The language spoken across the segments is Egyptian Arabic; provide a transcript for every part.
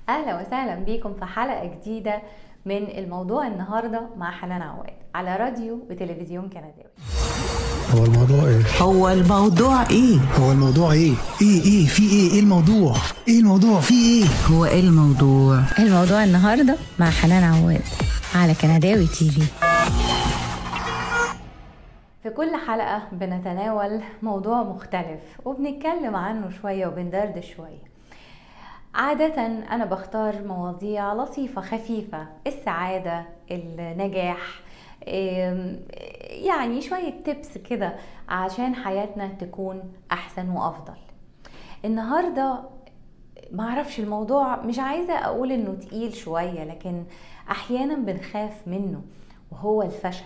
اهلا وسهلا بيكم في حلقه جديده من الموضوع النهارده مع حنان عواد على راديو وتلفزيون كنداوي هو الموضوع ايه؟ هو الموضوع ايه هو الموضوع ايه؟ ايه ايه في ايه؟ ايه الموضوع؟ ايه الموضوع في ايه؟ هو ايه الموضوع الموضوع النهارده مع حنان عواد على كنداوي تي في في كل حلقة بنتناول موضوع مختلف وبنتكلم عنه شوية وبندردش شوية عادة أنا بختار مواضيع لطيفة خفيفة السعادة النجاح إم، يعني شوية تبس كده عشان حياتنا تكون أحسن وأفضل النهاردة معرفش الموضوع مش عايزة أقول إنه تقيل شوية لكن أحيانا بنخاف منه وهو الفشل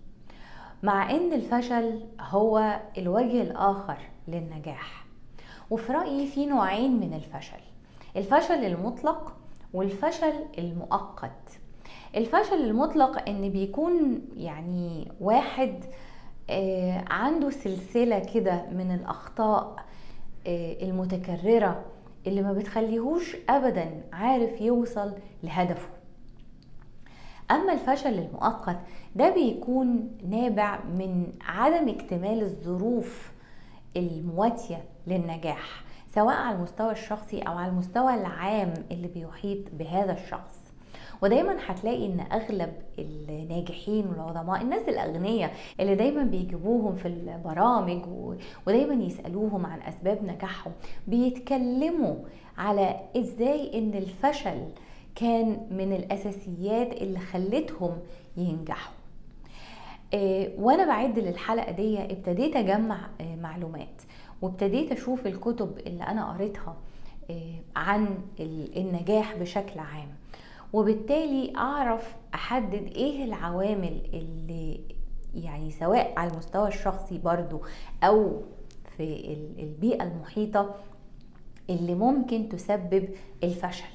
مع ان الفشل هو الوجه الاخر للنجاح وفي رايي في نوعين من الفشل الفشل المطلق والفشل المؤقت الفشل المطلق ان بيكون يعني واحد آه، عنده سلسله كده من الاخطاء آه، المتكرره اللي ما بتخليهوش ابدا عارف يوصل لهدفه أما الفشل المؤقت ده بيكون نابع من عدم اكتمال الظروف المواتية للنجاح سواء على المستوى الشخصي أو على المستوى العام اللي بيحيط بهذا الشخص ودايما هتلاقي ان اغلب الناجحين والعظماء الناس الاغنياء اللي دايما بيجيبوهم في البرامج و- ودايما يسالوهم عن اسباب نجاحهم بيتكلموا على ازاي ان الفشل كان من الاساسيات اللي خلتهم ينجحوا آه، وانا بعد للحلقه دي ابتديت اجمع آه، معلومات وابتديت اشوف الكتب اللي انا قريتها آه، عن ال- النجاح بشكل عام وبالتالي اعرف احدد ايه العوامل اللي يعني سواء على المستوى الشخصي برضو او في ال- البيئه المحيطه اللي ممكن تسبب الفشل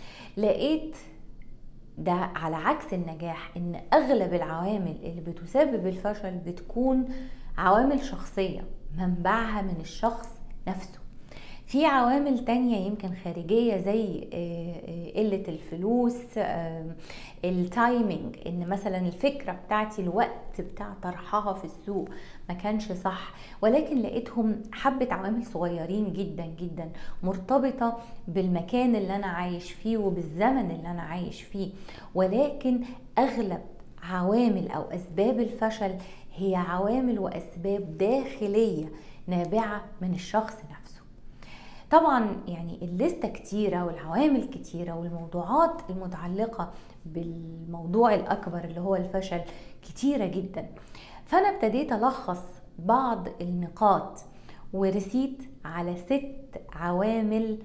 لقيت ده على عكس النجاح ان اغلب العوامل اللي بتسبب الفشل بتكون عوامل شخصية منبعها من الشخص نفسه في عوامل تانية يمكن خارجية زي آه، آه، قلة الفلوس آه، التايمينج ان مثلا الفكرة بتاعتي الوقت بتاع طرحها في السوق ما كانش صح ولكن لقيتهم حبة عوامل صغيرين جدا جدا مرتبطة بالمكان اللي انا عايش فيه وبالزمن اللي انا عايش فيه ولكن اغلب عوامل او اسباب الفشل هي عوامل واسباب داخلية نابعة من الشخص نفسه طبعا يعني الليستة كتيرة والعوامل كتيرة والموضوعات المتعلقة بالموضوع الأكبر اللي هو الفشل كتيرة جدا فأنا ابتديت ألخص بعض النقاط ورسيت على ست عوامل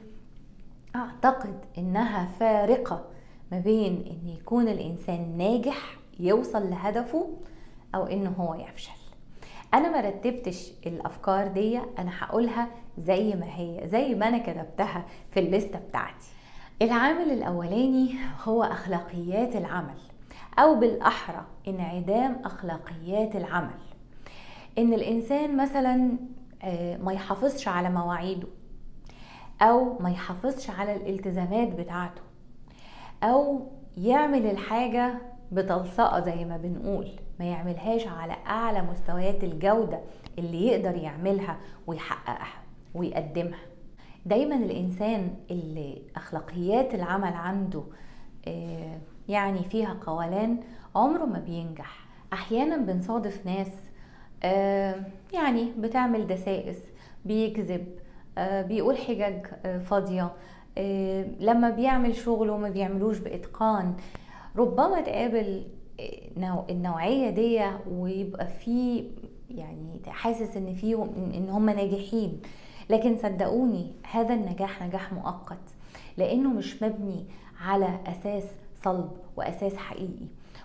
أعتقد إنها فارقة ما بين إن يكون الإنسان ناجح يوصل لهدفه أو إنه هو يفشل انا ما رتبتش الافكار دي انا هقولها زي ما هي زي ما انا كتبتها في الليسته بتاعتي العامل الاولاني هو اخلاقيات العمل او بالاحرى انعدام اخلاقيات العمل ان الانسان مثلا آه، ما يحافظش على مواعيده او ما يحافظش على الالتزامات بتاعته او يعمل الحاجة بتلصقة زي ما بنقول ما يعملهاش على أعلى مستويات الجودة اللي يقدر يعملها ويحققها ويقدمها دايما الإنسان اللي أخلاقيات العمل عنده آه، يعني فيها قولان عمره ما بينجح أحيانا بنصادف ناس آه، يعني بتعمل دسائس بيكذب آه، بيقول حجج آه، فاضية آه، لما بيعمل شغله ما بيعملوش بإتقان ربما تقابل آه، نوع- النوعية دي ويبقى في يعني حاسس ان فيهم ان هم ناجحين لكن صدقوني هذا النجاح نجاح مؤقت لانه مش مبني على اساس صلب واساس حقيقي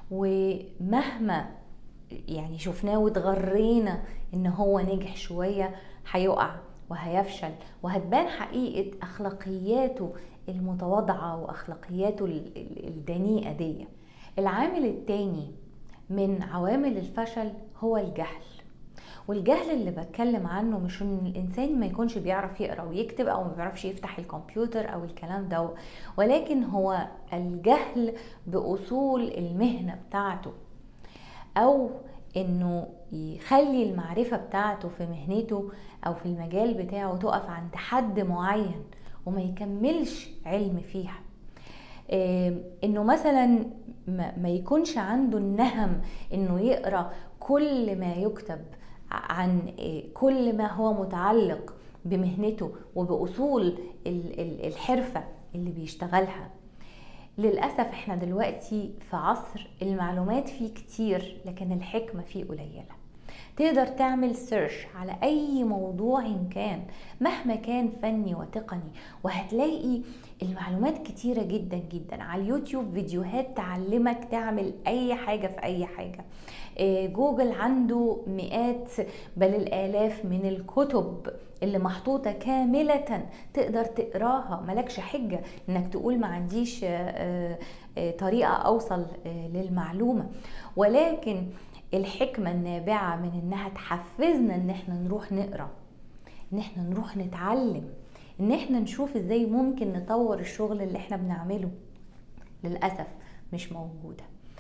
ومهما يعني شفناه واتغرينا ان هو نجح شوية هيقع وهيفشل وهتبان حقيقة اخلاقياته المتواضعة واخلاقياته ال- ال- الدنيئة دي العامل التاني من عوامل الفشل هو الجهل والجهل اللي بتكلم عنه مش ان الانسان ما يكونش بيعرف يقرا ويكتب او ما بيعرفش يفتح الكمبيوتر او الكلام ده ولكن هو الجهل باصول المهنه بتاعته او انه يخلي المعرفة بتاعته في مهنته او في المجال بتاعه تقف عند حد معين وما يكملش علم فيها إيه، انه مثلا ما ما يكونش عنده النهم انه يقرا كل ما يكتب عن إيه، كل ما هو متعلق بمهنته وباصول ال- ال- الحرفه اللي بيشتغلها للأسف احنا دلوقتي في عصر المعلومات فيه كتير لكن الحكمة فيه قليلة تقدر تعمل سيرش على أي موضوع إن كان مهما كان فني وتقني وهتلاقي المعلومات كتيرة جدا جدا على اليوتيوب فيديوهات تعلمك تعمل أي حاجة في أي حاجة إيه، جوجل عنده مئات بل الآلاف من الكتب اللي محطوطة كاملة تقدر تقراها ملكش حجة انك تقول ما عنديش آه، آه، آه، طريقة اوصل آه، للمعلومة ولكن الحكمة النابعة من انها تحفزنا ان احنا نروح نقرا ان احنا نروح نتعلم ان احنا نشوف ازاي ممكن نطور الشغل اللي احنا بنعمله للأسف مش موجودة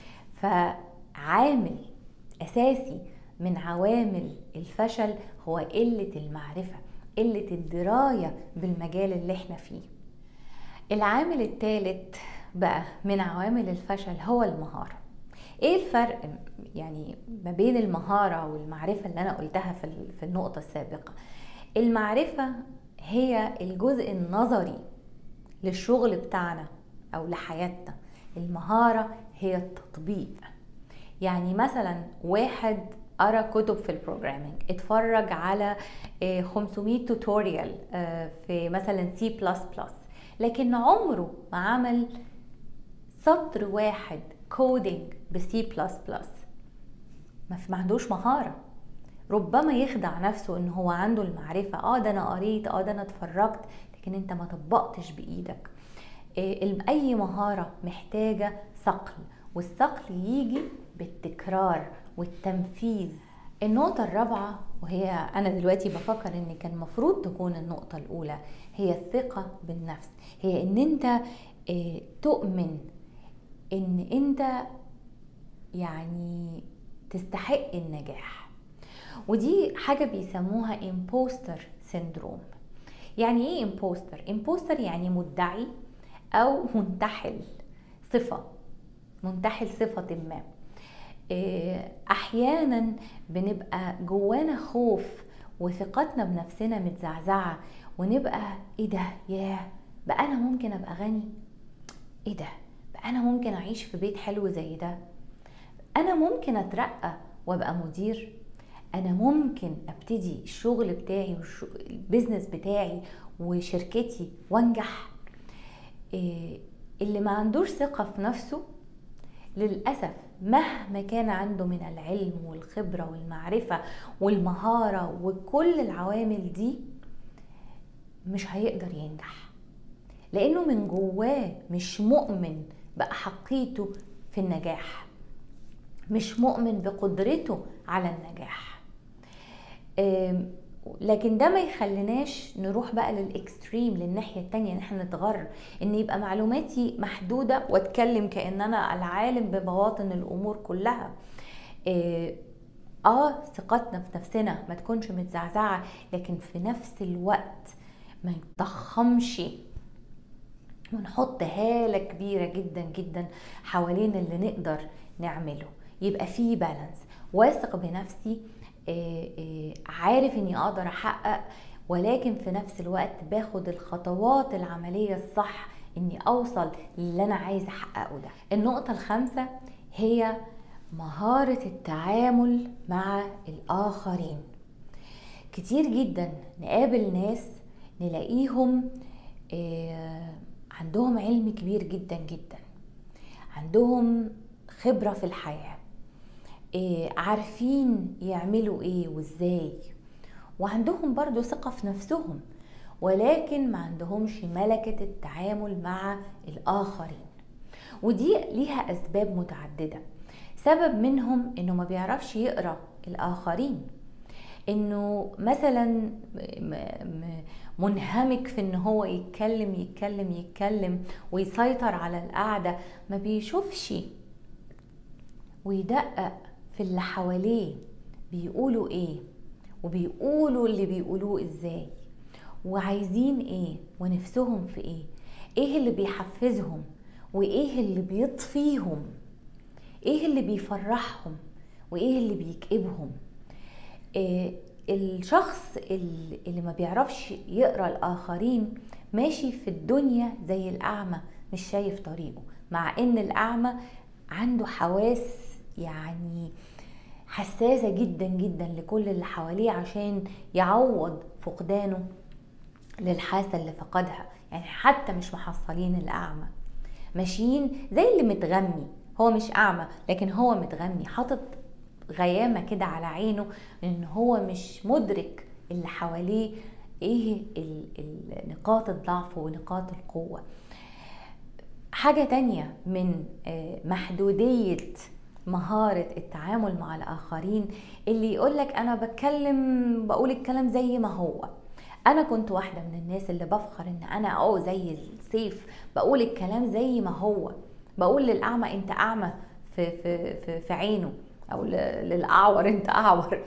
فعامل أساسي من عوامل الفشل هو قلة المعرفة قلة الدراية بالمجال اللي احنا فيه العامل الثالث بقى من عوامل الفشل هو المهارة ايه الفرق يعني ما بين المهارة والمعرفة اللي انا قلتها في ال- في النقطة السابقة المعرفة هي الجزء النظري للشغل بتاعنا او لحياتنا المهارة هي التطبيق يعني مثلا واحد قرا كتب في البروجرامينج اتفرج على آه، 500 توتوريال آه، في مثلا سي بلس بلس لكن عمره ما عمل سطر واحد كودينج بسي بلس بلس ما في- ما عندوش مهارة ربما يخدع نفسه ان هو عنده المعرفة اه ده انا قريت اه ده انا اتفرجت لكن انت ما طبقتش بايدك إيه، ال- اي مهارة محتاجة صقل والصقل يجي بالتكرار والتنفيذ النقطة الرابعة وهي أنا دلوقتي بفكر إن كان المفروض تكون النقطة الأولى هي الثقة بالنفس هي إن أنت إيه، تؤمن إن أنت يعني تستحق النجاح ودي حاجة بيسموها imposter syndrome يعني ايه imposter؟ imposter يعني مدعي او منتحل صفة منتحل صفة ما إيه، احيانا بنبقى جوانا خوف وثقتنا بنفسنا متزعزعة ونبقى ايه ده ياه بقى انا ممكن ابقى غني ايه ده بقى انا ممكن اعيش في بيت حلو زي ده انا ممكن اترقى وابقى مدير انا ممكن ابتدي الشغل بتاعي والبيزنس بتاعي وشركتي وانجح إيه، اللي ما عندوش ثقة في نفسه للأسف مهما كان عنده من العلم والخبرة والمعرفة والمهارة وكل العوامل دي مش هيقدر ينجح لأنه من جواه مش مؤمن بأحقيته في النجاح مش مؤمن بقدرته على النجاح آم، لكن ده ما يخليناش نروح بقى للاكستريم للناحيه التانية ان احنا نتغر ان يبقى معلوماتي محدوده واتكلم كان انا العالم ببواطن الامور كلها آه، اه ثقتنا في نفسنا ما تكونش متزعزعه لكن في نفس الوقت ما يتضخمش ونحط هالة كبيرة جدا جدا حوالين اللي نقدر نعمله يبقى فيه بالانس واثق بنفسي آه، آه، عارف اني اقدر احقق ولكن في نفس الوقت باخد الخطوات العملية الصح اني اوصل للي انا عايزة احققه ده النقطة الخامسة هي مهارة التعامل مع الاخرين كتير جدا نقابل ناس نلاقيهم آه، عندهم علم كبير جدا جدا عندهم خبرة في الحياة آه، عارفين يعملوا ايه وازاي وعندهم برضو ثقة في نفسهم ولكن ما عندهمش ملكة التعامل مع الآخرين ودي ليها أسباب متعددة سبب منهم إنه ما بيعرفش يقرأ الآخرين انه مثلا م- م- منهمك في ان هو يتكلم يتكلم يتكلم ويسيطر على القعده ما بيشوفش ويدقق في اللي حواليه بيقولوا ايه وبيقولوا اللي بيقولوه ازاي وعايزين ايه ونفسهم في ايه ايه اللي بيحفزهم وايه اللي بيطفيهم ايه اللي بيفرحهم وايه اللي بيكئبهم إيه الشخص اللي اللي ما بيعرفش يقرا الاخرين ماشي في الدنيا زي الاعمى مش شايف طريقه مع ان الاعمى عنده حواس يعني حساسة جدا جدا لكل اللي حواليه عشان يعوض فقدانه للحاسة اللي فقدها يعني حتى مش محصلين الأعمى ماشيين زي اللي متغمي هو مش أعمى لكن هو متغمي حاطط غيامة كده على عينه إن هو مش مدرك اللي حواليه إيه ال- ال- نقاط الضعف ونقاط القوة حاجة تانية من آه، محدودية مهارة التعامل مع الآخرين اللي يقولك أنا بتكلم بقول الكلام زي ما هو أنا كنت واحدة من الناس اللي بفخر إن أنا أه زي السيف بقول الكلام زي ما هو بقول للأعمى أنت أعمى في في في, في عينه أو ل- للأعور أنت أعور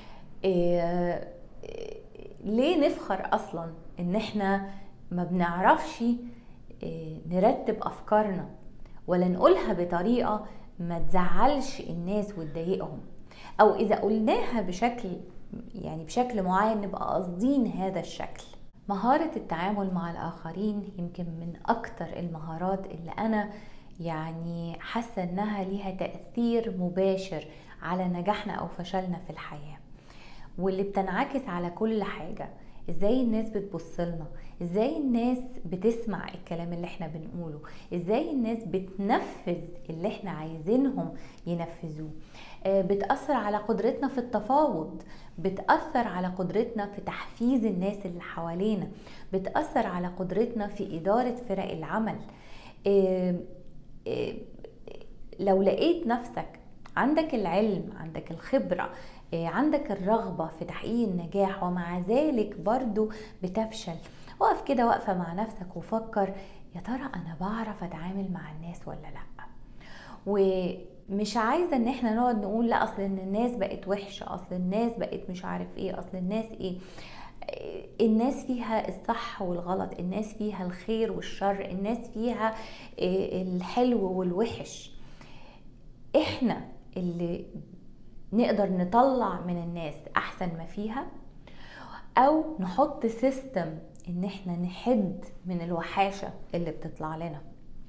إيه إيه، ليه نفخر أصلا إن إحنا ما بنعرفش إيه، نرتب أفكارنا ولا نقولها بطريقة ما تزعلش الناس وتضايقهم او اذا قلناها بشكل يعني بشكل معين نبقى قاصدين هذا الشكل مهارة التعامل مع الآخرين يمكن من أكتر المهارات اللي أنا يعني حاسة إنها ليها تأثير مباشر على نجاحنا أو فشلنا في الحياة واللي بتنعكس على كل حاجة ازاي الناس بتبص لنا ازاي الناس بتسمع الكلام اللي احنا بنقوله ازاي الناس بتنفذ اللي احنا عايزينهم ينفذوه آه، بتأثر على قدرتنا في التفاوض بتأثر على قدرتنا في تحفيز الناس اللي حوالينا بتأثر على قدرتنا في إدارة فرق العمل آه، آه، لو لقيت نفسك عندك العلم عندك الخبرة إيه، عندك الرغبة في تحقيق النجاح ومع ذلك برضو بتفشل وقف كده واقفة مع نفسك وفكر يا ترى أنا بعرف أتعامل مع الناس ولا لأ ومش عايزة ان احنا نقعد نقول لا اصل ان الناس بقت وحشة اصل الناس بقت مش عارف ايه اصل الناس ايه الناس فيها الصح والغلط الناس فيها الخير والشر الناس فيها إيه، الحلو والوحش احنا اللي نقدر نطلع من الناس احسن ما فيها او نحط سيستم ان احنا نحد من الوحاشة اللي بتطلع لنا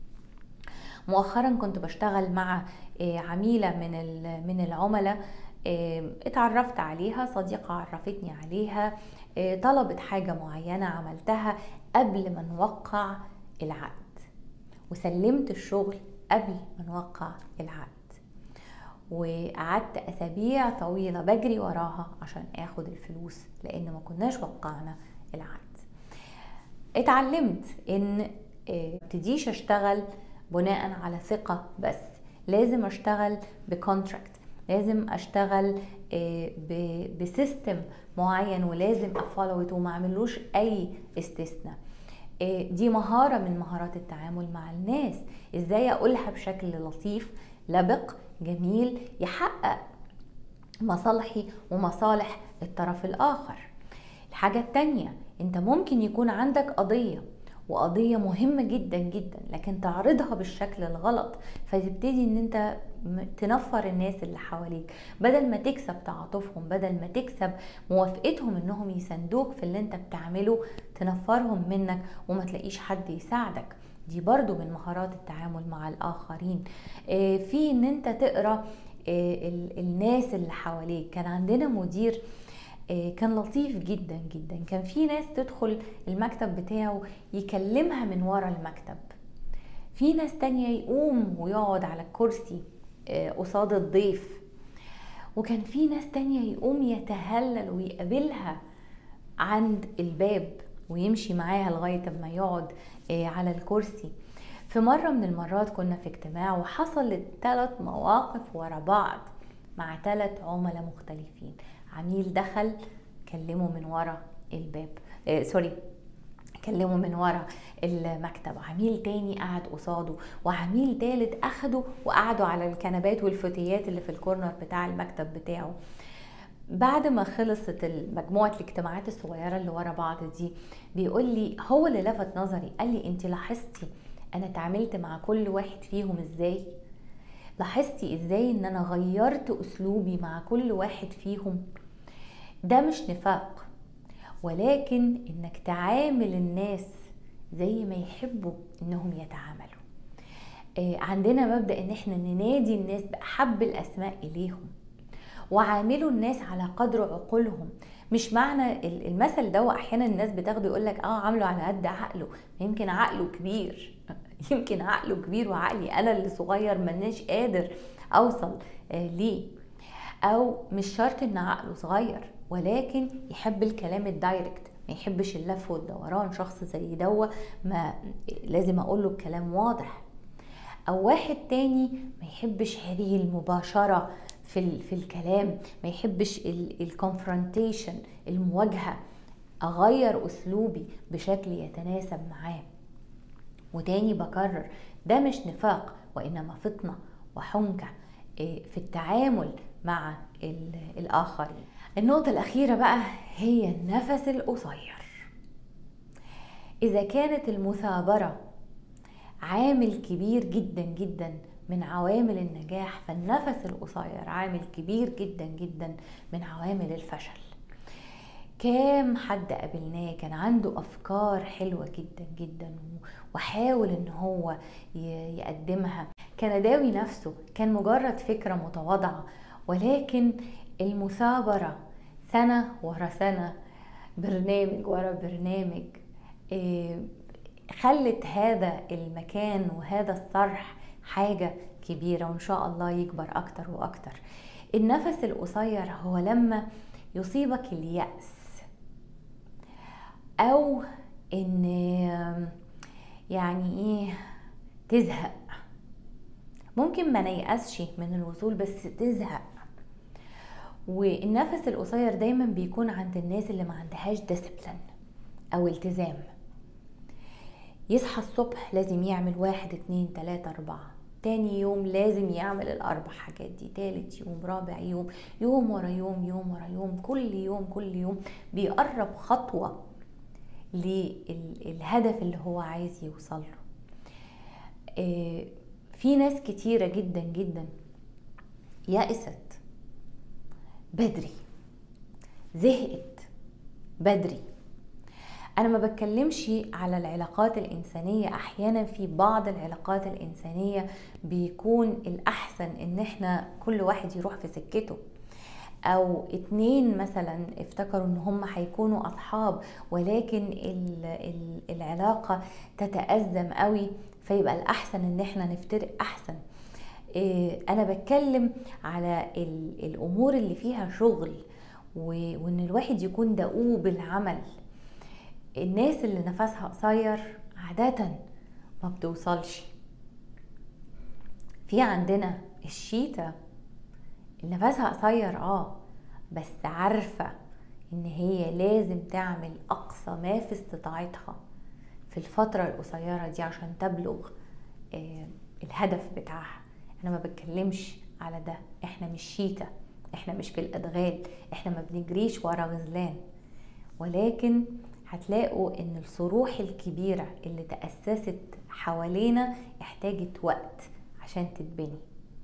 مؤخرا كنت بشتغل مع آه، عميلة من ال- من العملاء آه، اتعرفت عليها صديقة عرفتني عليها آه، طلبت حاجة معينة عملتها قبل ما نوقع العقد وسلمت الشغل قبل ما نوقع العقد وقعدت اسابيع طويله بجري وراها عشان اخد الفلوس لان ما كناش وقعنا العقد اتعلمت ان آه، ابتديش اشتغل بناء على ثقه بس لازم اشتغل بكونتراكت لازم اشتغل آه، ب- بسيستم معين ولازم افولوت وما اعملوش اي استثناء آه، دي مهارة من مهارات التعامل مع الناس ازاي اقولها بشكل لطيف لبق جميل يحقق مصالحي ومصالح الطرف الآخر الحاجة التانية انت ممكن يكون عندك قضية وقضية مهمة جدا جدا لكن تعرضها بالشكل الغلط فتبتدي ان انت م- تنفر الناس اللي حواليك بدل ما تكسب تعاطفهم بدل ما تكسب موافقتهم انهم يساندوك في اللي انت بتعمله تنفرهم منك وما تلاقيش حد يساعدك دي برضو من مهارات التعامل مع الآخرين آه، في ان انت تقرأ آه، ال- الناس اللي حواليك كان عندنا مدير آه، كان لطيف جدا جدا كان في ناس تدخل المكتب بتاعه يكلمها من ورا المكتب في ناس تانية يقوم ويقعد على الكرسي آه، قصاد الضيف وكان في ناس تانية يقوم يتهلل ويقابلها عند الباب ويمشي معاها لغاية ما يقعد آه، على الكرسي في مرة من المرات كنا في اجتماع وحصلت ثلاث مواقف ورا بعض مع ثلاث عملاء مختلفين عميل دخل كلمه من ورا الباب آه سوري كلمه من ورا المكتب عميل تاني قعد قصاده وعميل تالت اخده وقعدوا على الكنبات والفتيات اللي في الكورنر بتاع المكتب بتاعه بعد ما خلصت مجموعة الاجتماعات الصغيرة اللي ورا بعض دي بيقول لي هو اللي لفت نظري قال لي انت لاحظتي انا اتعاملت مع كل واحد فيهم ازاي لاحظتي ازاي ان انا غيرت اسلوبي مع كل واحد فيهم ده مش نفاق ولكن انك تعامل الناس زي ما يحبوا انهم يتعاملوا عندنا مبدا ان احنا ننادي الناس باحب الاسماء اليهم وعاملوا الناس على قدر عقولهم مش معنى المثل ده احيانا الناس بتاخده يقول لك اه عامله على قد عقله يمكن عقله كبير يمكن عقله كبير وعقلي انا اللي صغير مناش قادر اوصل آه ليه او مش شرط ان عقله صغير ولكن يحب الكلام الدايركت ما يحبش اللف والدوران شخص زي دوا ما لازم اقول له الكلام واضح او واحد تاني ما يحبش هذه المباشره في في الكلام ما يحبش الكونفرونتيشن المواجهه اغير اسلوبي بشكل يتناسب معاه وتاني بكرر ده مش نفاق وانما فطنه وحنكه في التعامل مع الاخرين النقطه الاخيره بقى هي النفس القصير اذا كانت المثابره عامل كبير جدا جدا من عوامل النجاح فالنفس القصير عامل كبير جدا جدا من عوامل الفشل كام حد قابلناه كان عنده افكار حلوه جدا جدا وحاول ان هو يقدمها كان داوي نفسه كان مجرد فكره متواضعه ولكن المثابره سنه ورا سنه برنامج ورا برنامج خلت هذا المكان وهذا الصرح حاجة كبيرة وإن شاء الله يكبر أكتر وأكتر النفس القصير هو لما يصيبك اليأس أو إن يعني إيه تزهق ممكن ما نيأسش من الوصول بس تزهق والنفس القصير دايما بيكون عند الناس اللي ما عندهاش ديسبلين أو التزام يصحى الصبح لازم يعمل واحد اتنين تلاتة أربعة تاني يوم لازم يعمل الأربع حاجات دي تالت يوم رابع يوم يوم ورا يوم يوم ورا يوم كل يوم كل يوم بيقرب خطوة للهدف اللي هو عايز يوصل له في ناس كتيرة جدا جدا يأست بدري زهقت بدري انا ما بتكلمش على العلاقات الانسانيه احيانا في بعض العلاقات الانسانيه بيكون الاحسن ان احنا كل واحد يروح في سكته او اتنين مثلا افتكروا ان هم هيكونوا اصحاب ولكن ال ال العلاقه تتازم قوي فيبقى الاحسن ان احنا نفترق احسن انا بتكلم على الامور اللي فيها شغل وان الواحد يكون دؤوب العمل الناس اللي نفسها قصير عادة ما بتوصلش في عندنا الشيتا اللي نفسها قصير اه بس عارفة ان هي لازم تعمل اقصى ما في استطاعتها في الفترة القصيرة دي عشان تبلغ آه الهدف بتاعها انا ما بتكلمش على ده احنا مش شيتا احنا مش في الادغال احنا ما بنجريش ورا غزلان ولكن هتلاقوا ان الصروح الكبيرة اللي تأسست حوالينا احتاجت وقت عشان تتبني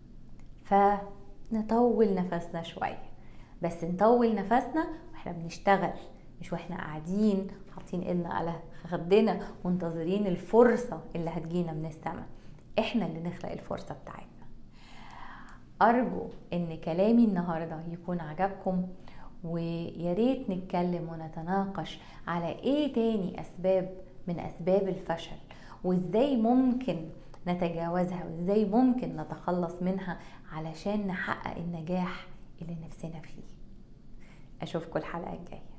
فنطول نفسنا شوية بس نطول نفسنا واحنا بنشتغل مش واحنا قاعدين حاطين ايدنا على خدنا منتظرين الفرصة اللي هتجينا من السماء احنا اللي نخلق الفرصة بتاعتنا ارجو ان كلامي النهارده يكون عجبكم ويا ريت نتكلم ونتناقش على ايه تاني اسباب من اسباب الفشل وازاي ممكن نتجاوزها وازاي ممكن نتخلص منها علشان نحقق النجاح اللي نفسنا فيه اشوفكم الحلقه الجايه